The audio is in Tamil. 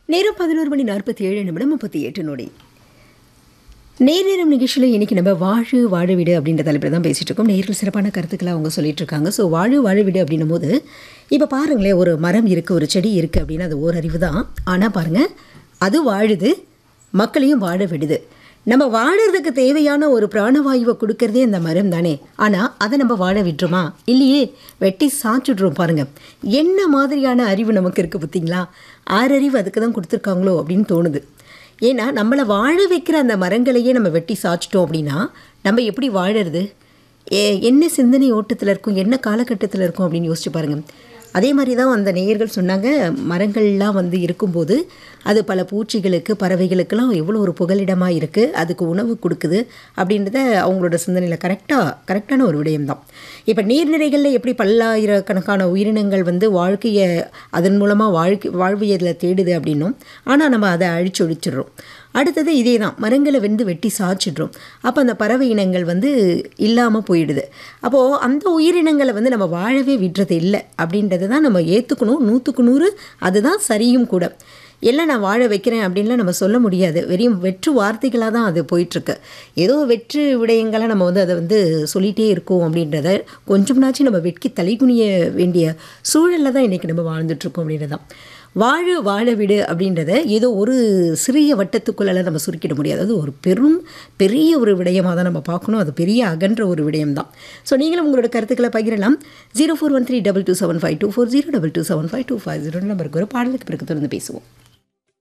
நேரம் பதினோரு மணி நாற்பத்தி ஏழு நிமிடம் முப்பத்தி எட்டு நொடி நேரம் நிகழ்ச்சியில் இன்னைக்கு நம்ம வாழு வாழ வீடு அப்படின்ற தலைப்பில் தான் பேசிகிட்டு இருக்கோம் நேரில் சிறப்பான கருத்துக்களை அவங்க சொல்லிட்டு இருக்காங்க ஸோ வாழு வாழ வீடு அப்படின்னும் போது இப்போ பாருங்களேன் ஒரு மரம் இருக்குது ஒரு செடி இருக்குது அப்படின்னா அது ஓரறிவு தான் ஆனால் பாருங்கள் அது வாழுது மக்களையும் வாழ விடுது நம்ம வாழறதுக்கு தேவையான ஒரு பிராணவாயுவை கொடுக்கறதே இந்த மரம் தானே ஆனால் அதை நம்ம வாழ விட்டுருமா இல்லையே வெட்டி சாச்சுட்றோம் பாருங்க என்ன மாதிரியான அறிவு நமக்கு இருக்குது பார்த்தீங்களா ஆறறிவு அதுக்கு தான் கொடுத்துருக்காங்களோ அப்படின்னு தோணுது ஏன்னா நம்மளை வாழ வைக்கிற அந்த மரங்களையே நம்ம வெட்டி சாச்சிட்டோம் அப்படின்னா நம்ம எப்படி வாழறது ஏ என்ன சிந்தனை ஓட்டத்தில் இருக்கும் என்ன காலகட்டத்தில் இருக்கும் அப்படின்னு யோசிச்சு பாருங்கள் அதே மாதிரி தான் அந்த நேயர்கள் சொன்னாங்க மரங்கள்லாம் வந்து இருக்கும்போது அது பல பூச்சிகளுக்கு பறவைகளுக்கெல்லாம் எவ்வளோ ஒரு புகலிடமாக இருக்குது அதுக்கு உணவு கொடுக்குது அப்படின்றத அவங்களோட சிந்தனையில் கரெக்டாக கரெக்டான ஒரு விடயம்தான் இப்போ நீர்நிலைகளில் எப்படி பல்லாயிரக்கணக்கான உயிரினங்கள் வந்து வாழ்க்கையை அதன் மூலமாக வாழ்க்கை வாழ்வியதில் தேடுது அப்படின்னும் ஆனால் நம்ம அதை அழிச்சு ஒழிச்சிடுறோம் அடுத்தது இதே தான் மரங்களை வந்து வெட்டி சாய்ச்சிடுறோம் அப்போ அந்த பறவை இனங்கள் வந்து இல்லாமல் போயிடுது அப்போது அந்த உயிரினங்களை வந்து நம்ம வாழவே விடுறது இல்லை அப்படின்றத தான் நம்ம ஏற்றுக்கணும் நூற்றுக்கு நூறு அதுதான் சரியும் கூட எல்லாம் நான் வாழ வைக்கிறேன் அப்படின்லாம் நம்ம சொல்ல முடியாது வெறும் வெற்று வார்த்தைகளாக தான் அது போயிட்டுருக்கு ஏதோ வெற்று விடயங்களை நம்ம வந்து அதை வந்து சொல்லிகிட்டே இருக்கோம் அப்படின்றத கொஞ்சம்னாச்சும் நம்ம வெட்கி தலைகுனிய வேண்டிய சூழலில் தான் இன்றைக்கி நம்ம வாழ்ந்துட்டுருக்கோம் அப்படின்றது தான் வாழு வாழ விடு அப்படின்றத ஏதோ ஒரு சிறிய வட்டத்துக்குள்ளே நம்ம சுருக்கிட முடியாது அது ஒரு பெரும் பெரிய ஒரு விடயமாக தான் நம்ம பார்க்கணும் அது பெரிய அகன்ற ஒரு விடயம் தான் ஸோ நீங்களும் உங்களோட கருத்துக்களை பகிரலாம் zero four one three double two seven five two four zero double two seven five two five zero நம்பருக்கு ஒரு பாடலுக்கு பிறகு தொடர்ந்து பேசுவோம்